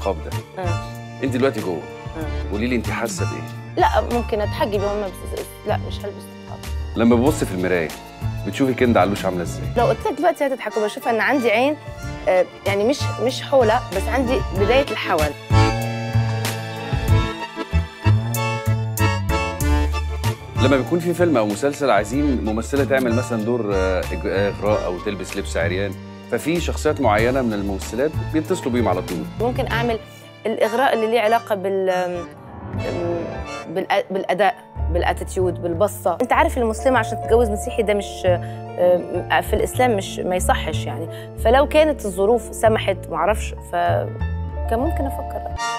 النقاب ده آه. انت دلوقتي جوه آه. قولي لي انت حاسه بايه لا ممكن اتحجب هم بس لا مش هلبس نقاب لما ببص في المرايه بتشوفي كندا علوش عامله ازاي لو قلت لك دلوقتي هتضحك وبشوف ان عندي عين آه، يعني مش مش حوله بس عندي بدايه الحول لما بيكون في فيلم او مسلسل عايزين ممثله تعمل مثلا دور آه، إج- اغراء او تلبس لبس عريان ففي شخصيات معينه من الممثلات بيتصلوا بيهم على طول ممكن اعمل الاغراء اللي ليه علاقه بال آم، بالأ- بالاداء بالاتيتيود بالبصه انت عارف المسلمه عشان تتجوز مسيحي ده مش آم، في الاسلام مش ما يصحش يعني فلو كانت الظروف سمحت معرفش فكان ممكن افكر